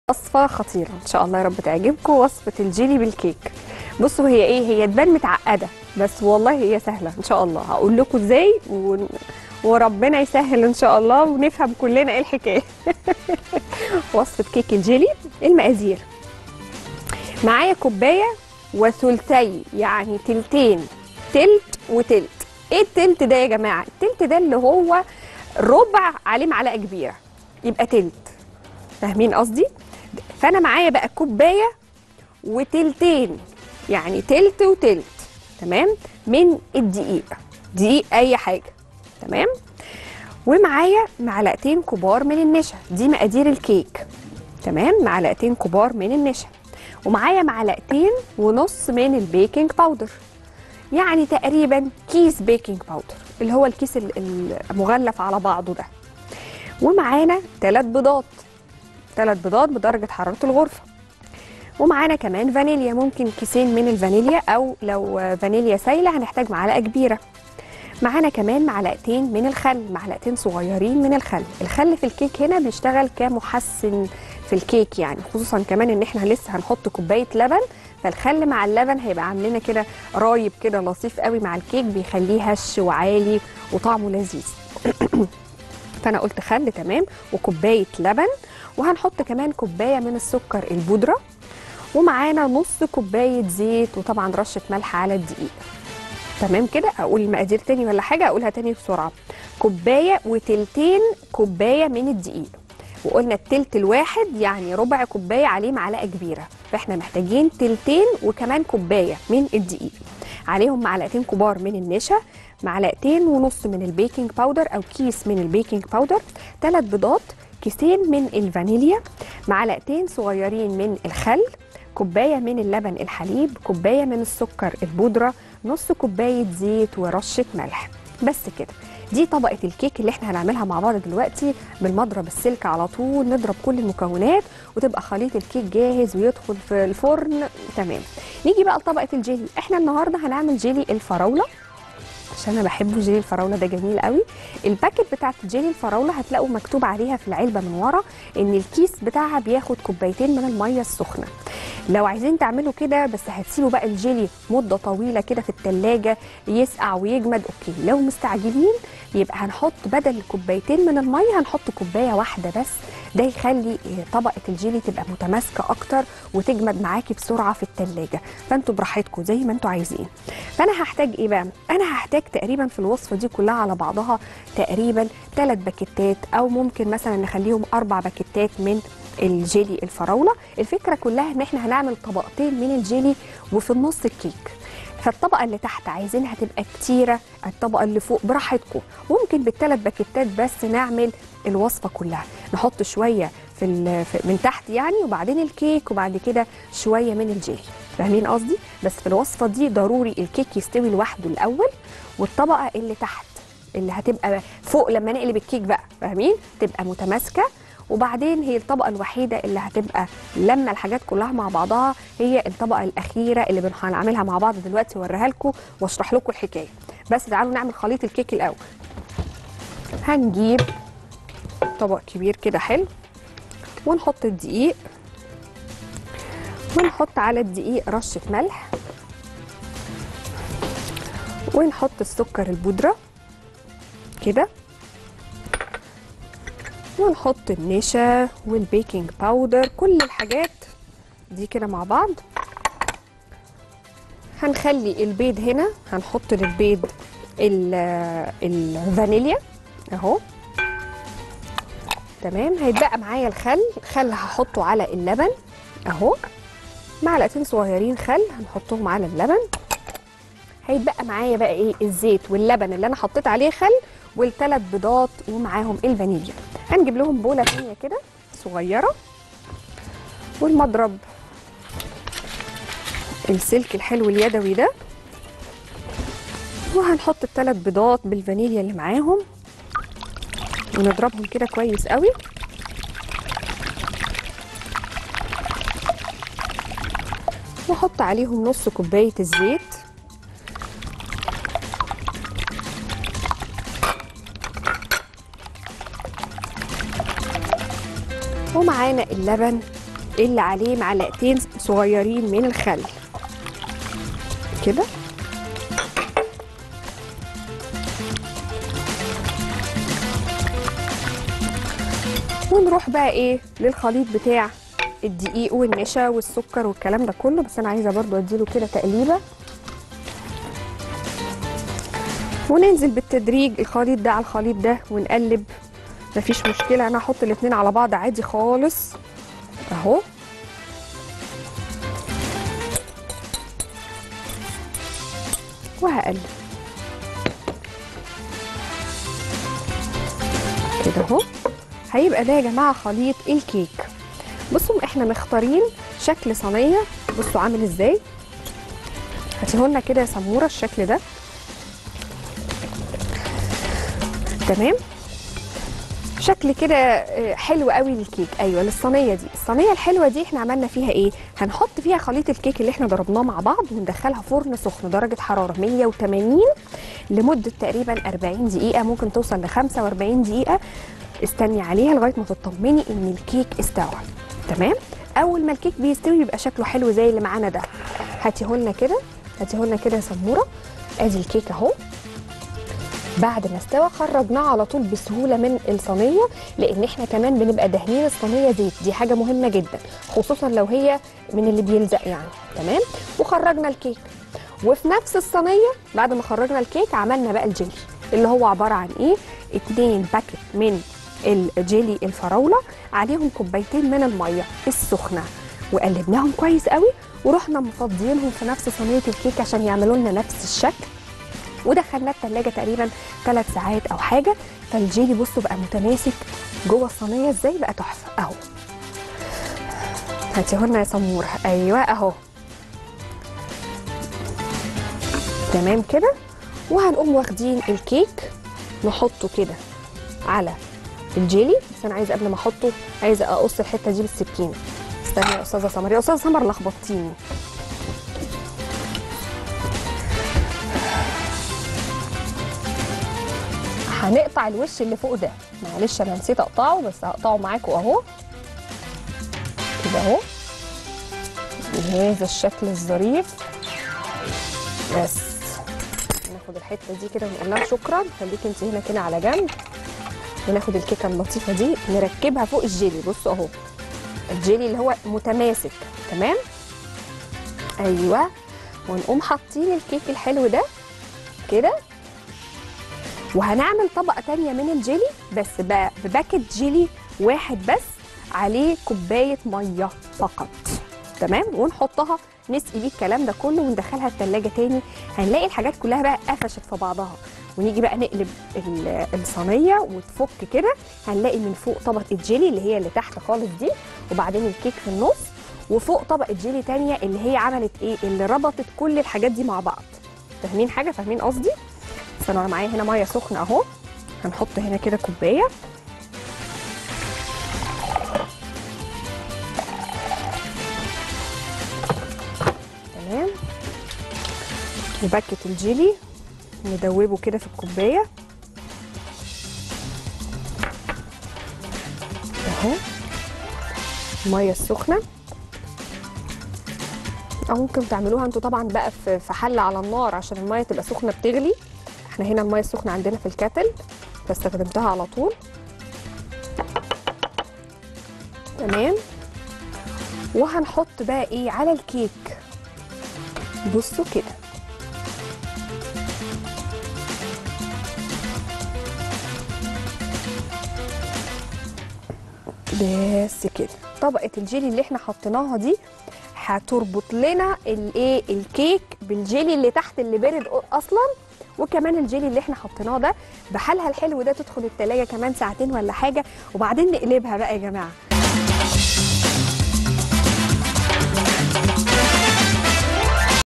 وصفة خطيرة إن شاء الله يا رب تعجبكم وصفة الجيلي بالكيك بصوا هي إيه هي تبان متعقدة بس والله هي سهلة إن شاء الله هقول لكم إزاي و... وربنا يسهل إن شاء الله ونفهم كلنا إيه الحكاية وصفة كيك الجيلي المقادير معايا كوباية وثلثي يعني تلتين تلت وتلت إيه التلت ده يا جماعة التلت ده اللي هو ربع عليه معلقة كبيرة يبقى تلت فاهمين قصدي فانا معايا بقى كوبايه وتلتين يعني تلت وتلت تمام من الدقيق دقيق اي حاجه تمام ومعايا معلقتين كبار من النشا دي مقادير الكيك تمام معلقتين كبار من النشا ومعايا معلقتين ونص من البيكنج باودر يعني تقريبا كيس بيكنج باودر اللي هو الكيس ال- المغلف على بعضه ده ومعانا ثلاث بيضات ثلاث بيضات بدرجة حرارة الغرفة ومعانا كمان فانيليا ممكن كيسين من الفانيليا أو لو فانيليا سايلة هنحتاج معلقة كبيرة معانا كمان معلقتين من الخل معلقتين صغيرين من الخل الخل في الكيك هنا بيشتغل كمحسن في الكيك يعني خصوصا كمان ان احنا لسه هنحط كوبايه لبن فالخل مع اللبن هيبقى عامل لنا كده رايب كده لطيف قوي مع الكيك بيخليه هش وعالي وطعمه لذيذ فانا قلت خل تمام وكوبايه لبن وهنحط كمان كوبايه من السكر البودره ومعانا نص كوبايه زيت وطبعا رشه ملح على الدقيق تمام كده اقول المقادير تاني ولا حاجه اقولها تاني بسرعه كوبايه وتلتين كوبايه من الدقيق وقلنا التلت الواحد يعني ربع كوبايه عليه معلقه كبيره فاحنا محتاجين تلتين وكمان كوبايه من الدقيق عليهم معلقتين كبار من النشا معلقتين ونص من البيكنج باودر او كيس من البيكنج باودر ثلاث بيضات كيسين من الفانيليا معلقتين صغيرين من الخل كوبايه من اللبن الحليب كوبايه من السكر البودره نص كوبايه زيت ورشه ملح بس كده دي طبقه الكيك اللي احنا هنعملها مع بعض دلوقتي بالمضرب السلك على طول نضرب كل المكونات وتبقى خليط الكيك جاهز ويدخل في الفرن تمام نيجي بقى لطبقه الجيلي احنا النهارده هنعمل جيلي الفراوله عشان انا بحب جيلي الفراوله ده جميل قوي الباكت بتاعت جيلي الفراوله هتلاقوا مكتوب عليها في العلبه من ورا ان الكيس بتاعها بياخد كوبايتين من الميه السخنه لو عايزين تعملوا كده بس هتسيبوا بقى الجيلي مده طويله كده في التلاجة يسقع ويجمد اوكي لو مستعجلين يبقى هنحط بدل كوبايتين من الميه هنحط كوبايه واحده بس ده يخلي طبقه الجيلي تبقى متماسكه اكتر وتجمد معاكي بسرعه في التلاجة فانتوا براحتكم زي ما انتوا عايزين فانا هحتاج ايه بقى انا هحتاج تقريبا في الوصفه دي كلها على بعضها تقريبا ثلاث باكيتات او ممكن مثلا نخليهم اربع باكيتات من الجيلي الفراوله الفكره كلها ان احنا هنعمل طبقتين من الجيلي وفي النص الكيك فالطبقه اللي تحت عايزينها تبقى كتيره الطبقه اللي فوق براحتكم ممكن بالثلاث باكيتات بس نعمل الوصفه كلها نحط شويه في, ال- في من تحت يعني وبعدين الكيك وبعد كده شويه من الجيلي فاهمين قصدي بس في الوصفه دي ضروري الكيك يستوي لوحده الاول والطبقه اللي تحت اللي هتبقى فوق لما نقلب الكيك بقى فاهمين تبقى متماسكه وبعدين هي الطبقه الوحيده اللي هتبقى لما الحاجات كلها مع بعضها هي الطبقه الاخيره اللي بنح- هنعملها مع بعض دلوقتي واوريها لكم واشرح لكم الحكايه بس تعالوا نعمل خليط الكيك الاول هنجيب طبق كبير كده حلو ونحط الدقيق ونحط على الدقيق رشه ملح ونحط السكر البودره كده ونحط النشا والبيكنج باودر كل الحاجات دي كده مع بعض هنخلي البيض هنا هنحط للبيض ال- الفانيليا اهو تمام هيتبقى معايا الخل الخل هحطه على اللبن اهو معلقتين صغيرين خل هنحطهم على اللبن هيتبقى معايا بقى ايه الزيت واللبن اللي انا حطيت عليه خل والثلاث بيضات ومعاهم الفانيليا هنجيب لهم بوله تانية كده صغيره والمضرب السلك الحلو اليدوي ده وهنحط الثلاث بيضات بالفانيليا اللي معاهم ونضربهم كده كويس قوي واحط عليهم نص كوبايه الزيت ومعانا اللبن اللي عليه معلقتين صغيرين من الخل كده ونروح بقى ايه للخليط بتاع الدقيق والنشا والسكر والكلام ده كله بس انا عايزه برضو اديله كده تقليبه وننزل بالتدريج الخليط ده على الخليط ده ونقلب مفيش مشكله انا احط الاتنين على بعض عادي خالص اهو وهقلب كده اهو هيبقى ده يا جماعه خليط الكيك بصوا احنا مختارين شكل صينيه بصوا عامل ازاي هاتيهولنا كده يا سموره الشكل ده تمام شكل كده آه، حلو قوي للكيك ايوه للصينيه دي الصينيه الحلوه دي احنا عملنا فيها ايه هنحط فيها خليط الكيك اللي احنا ضربناه مع بعض وندخلها فرن سخن درجه حراره 180 لمده تقريبا 40 دقيقه ممكن توصل ل 45 دقيقه استني عليها لغايه ما تطمني ان الكيك استوى تمام اول ما الكيك بيستوي بيبقى شكله حلو زي اللي معانا ده هاتيهولنا كده هاتيهولنا كده يا سموره ادي الكيك اهو بعد ما استوى خرجناه على طول بسهوله من الصينيه لان احنا كمان بنبقى دهنين الصينيه زيت دي حاجه مهمه جدا خصوصا لو هي من اللي بيلزق يعني تمام وخرجنا الكيك وفي نفس الصينيه بعد ما خرجنا الكيك عملنا بقى الجيلي اللي هو عباره عن ايه اتنين باكت من الجيلي الفراوله عليهم كوبايتين من الميه السخنه وقلبناهم كويس قوي ورحنا مفضيينهم في نفس صينيه الكيك عشان يعملوا لنا نفس الشكل ودخلناه التلاجة تقريبا ثلاث ساعات او حاجه فالجيلي بصوا بقى متماسك جوه الصينيه ازاي بقى تحفه اهو هاتيهولنا يا سموره ايوه اهو تمام كده وهنقوم واخدين الكيك نحطه كده على الجيلي بس انا عايزه قبل ما احطه عايزه اقص الحته دي بالسكينه استني يا استاذه سمر يا استاذه سمر لخبطتيني هنقطع الوش اللي فوق ده معلش انا نسيت اقطعه بس هقطعه معاكم اهو كده اهو بهذا الشكل الظريف بس ناخد الحته دي كده ونقول لها شكرا خليكي انت هنا كده على جنب وناخد الكيكه اللطيفه دي نركبها فوق الجيلي بصوا اهو الجيلي اللي هو متماسك تمام ايوه ونقوم حاطين الكيك الحلو ده كده وهنعمل طبقه تانية من الجيلي بس بقى بباكت جيلي واحد بس عليه كوبايه ميه فقط تمام ونحطها نسقي بيه الكلام ده كله وندخلها التلاجة تاني هنلاقي الحاجات كلها بقى قفشت في بعضها ونيجي بقى نقلب ال- الصينيه وتفك كده هنلاقي من فوق طبقه الجيلي اللي هي اللي تحت خالص دي وبعدين الكيك في النص وفوق طبقه جيلي تانية اللي هي عملت ايه اللي ربطت كل الحاجات دي مع بعض فاهمين حاجه فاهمين قصدي بس انا معايا هنا ميه سخنه اهو هنحط هنا كده كوبايه تمام وبكت الجيلي ندوبه كده في الكوبايه اهو الميه السخنه او ممكن تعملوها انتوا طبعا بقى في في حله على النار عشان الميه تبقى سخنه بتغلي احنا هنا الميه السخنه عندنا في الكاتل فاستخدمتها على طول تمام وهنحط بقى ايه على الكيك بصوا كده بس كده طبقه الجيلي اللي احنا حطيناها دي هتربط لنا الايه الكيك بالجيلي اللي تحت اللي بارد اصلا وكمان الجيلي اللي احنا حطيناه ده بحالها الحلو ده تدخل التلاجة كمان ساعتين ولا حاجه وبعدين نقلبها بقى يا جماعه